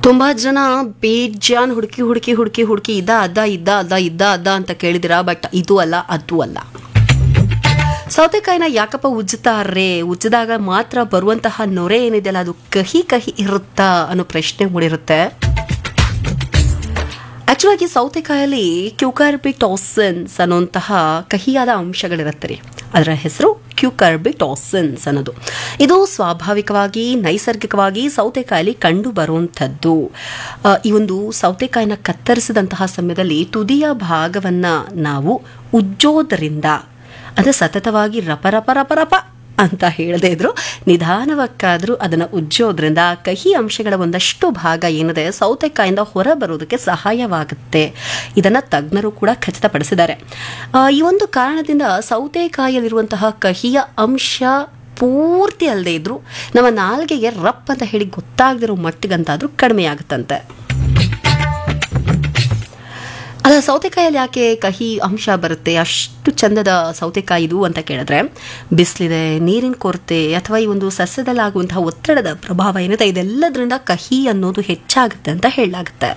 ತುಂಬಾ ಜನ ಬೇಜಾನ್ ಹುಡುಕಿ ಹುಡುಕಿ ಹುಡುಕಿ ಹುಡುಕಿ ಇದ ಅದ ಇದ್ದ ಅದ ಇದ್ದ ಅದ ಅಂತ ಕೇಳಿದಿರಾ ಬಟ್ ಇದು ಅಲ್ಲ ಅದು ಅಲ್ಲ ಸೌತೆಕಾಯಿನ ಯಾಕಪ್ಪ ಉಜ್ಜುತ್ತಾರೆ ಉಜ್ಜಿದಾಗ ಮಾತ್ರ ಬರುವಂತಹ ನೊರೆ ಏನಿದೆಯಲ್ಲ ಅದು ಕಹಿ ಕಹಿ ಇರುತ್ತಾ ಅನ್ನೋ ಪ್ರಶ್ನೆ ಮೂಡಿರುತ್ತೆ ಆಕ್ಚುಲಾಗಿ ಸೌತೆಕಾಯಲ್ಲಿ ಕ್ಯೂಕಾರ್ಬಿಟಾಸಿನ್ಸ್ ಅನ್ನುವಂತಹ ಕಹಿಯಾದ ಅಂಶಗಳಿರುತ್ತೆ ರೀ ಅದರ ಹೆಸರು ಕ್ಯೂಕಾರ್ಬಿಟಾಸಿನ್ಸ್ ಅನ್ನೋದು ಇದು ಸ್ವಾಭಾವಿಕವಾಗಿ ನೈಸರ್ಗಿಕವಾಗಿ ಸೌತೆಕಾಯಲ್ಲಿ ಕಂಡು ಬರುವಂಥದ್ದು ಆ, ಈ ಒಂದು ಸೌತೆಕಾಯಿನ ಕತ್ತರಿಸಿದಂತಹ ಸಮಯದಲ್ಲಿ ತುದಿಯ ಭಾಗವನ್ನ ನಾವು ಉಜ್ಜೋದರಿಂದ ಅಂದರೆ ಸತತವಾಗಿ ರಪ ರಪ ರಪ ರಪ ಅಂತ ಹೇಳದೇ ಇದ್ರು ನಿಧಾನವಕ್ಕಾದರೂ ಅದನ್ನು ಉಜ್ಜೋದ್ರಿಂದ ಕಹಿ ಅಂಶಗಳ ಒಂದಷ್ಟು ಭಾಗ ಏನಿದೆ ಸೌತೆಕಾಯಿಂದ ಹೊರ ಬರೋದಕ್ಕೆ ಸಹಾಯವಾಗುತ್ತೆ ಇದನ್ನು ತಜ್ಞರು ಕೂಡ ಖಚಿತಪಡಿಸಿದ್ದಾರೆ ಆ, ಈ ಒಂದು ಕಾರಣದಿಂದ ಸೌತೆಕಾಯಲ್ಲಿರುವಂತಹ ಕಹಿಯ ಅಂಶ ಪೂರ್ತಿ ಅಲ್ಲದೆ ಇದ್ರು ನಮ್ಮ ನಾಲ್ಗೆಗೆ ರಪ್ ಅಂತ ಹೇಳಿ ಗೊತ್ತಾಗದಿರೋ ಮಟ್ಟಿಗಂತಾದ್ರೂ ಕಡಿಮೆ ಆಗುತ್ತಂತೆ ಅಲ್ಲ ಸೌತೆಕಾಯಲ್ಲಿ ಯಾಕೆ ಕಹಿ ಅಂಶ ಬರುತ್ತೆ ಅಷ್ಟು ಚಂದದ ಸೌತೆಕಾಯಿ ಇದು ಅಂತ ಕೇಳಿದ್ರೆ ಬಿಸಿಲಿದೆ ನೀರಿನ ಕೊರತೆ ಅಥವಾ ಈ ಒಂದು ಸಸ್ಯದಲ್ಲಾಗುವಂತಹ ಒತ್ತಡದ ಪ್ರಭಾವ ಏನಿದೆ ಇದೆಲ್ಲದರಿಂದ ಕಹಿ ಅನ್ನೋದು ಹೆಚ್ಚಾಗುತ್ತೆ ಅಂತ ಹೇಳಲಾಗುತ್ತೆ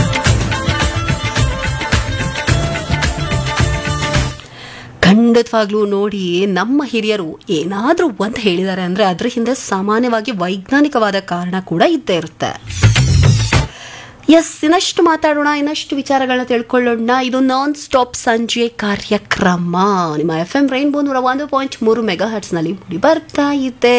ಖಂಡಿತವಾಗ್ಲೂ ನೋಡಿ ನಮ್ಮ ಹಿರಿಯರು ಏನಾದರೂ ಒಂದು ಹೇಳಿದ್ದಾರೆ ಅಂದರೆ ಅದ್ರ ಹಿಂದೆ ಸಾಮಾನ್ಯವಾಗಿ ವೈಜ್ಞಾನಿಕವಾದ ಕಾರಣ ಕೂಡ ಇದ್ದೇ ಇರುತ್ತೆ ಎಸ್ ಇನ್ನಷ್ಟು ಮಾತಾಡೋಣ ಇನ್ನಷ್ಟು ವಿಚಾರಗಳನ್ನ ತಿಳ್ಕೊಳ್ಳೋಣ ಇದು ನಾನ್ ಸ್ಟಾಪ್ ಸಂಜೆ ಕಾರ್ಯಕ್ರಮ ನಿಮ್ಮ ಎಫ್ ಎಂ ರೈನ್ಬೋ ನೂರ ಒಂದು ಪಾಯಿಂಟ್ ಮೂರು ಮೆಗಾ ಹರ್ಟ್ಸ್ನಲ್ಲಿ ಮೂಡಿ ಬರ್ತಾ ಇದೆ